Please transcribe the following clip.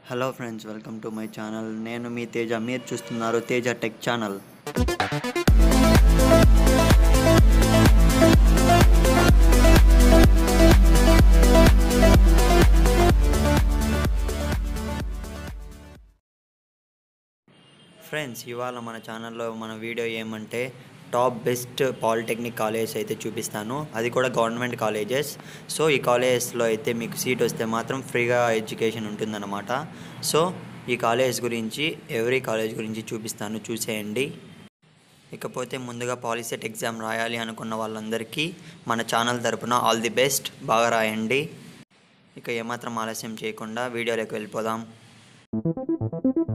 hello friends welcome to my channel నేను మీ తేజ మీరు చూస్తున్నారు తేజ టెక్ ఛానల్ ఫ్రెండ్స్ ఇవాళ మన ఛానల్లో మన వీడియో ఏమంటే టాప్ బెస్ట్ పాలిటెక్నిక్ కాలేజెస్ అయితే చూపిస్తాను అది కూడా గవర్నమెంట్ కాలేజెస్ సో ఈ కాలేజెస్లో అయితే మీకు సీట్ వస్తే మాత్రం ఫ్రీగా ఎడ్యుకేషన్ ఉంటుందన్నమాట సో ఈ కాలేజ్ గురించి ఎవ్రీ కాలేజ్ గురించి చూపిస్తాను చూసేయండి ఇకపోతే ముందుగా పాలిసెట్ ఎగ్జామ్ రాయాలి అనుకున్న వాళ్ళందరికీ మన ఛానల్ తరపున ఆల్ ది బెస్ట్ బాగా రాయండి ఇక ఏమాత్రం ఆలస్యం చేయకుండా వీడియోలోకి వెళ్ళిపోదాం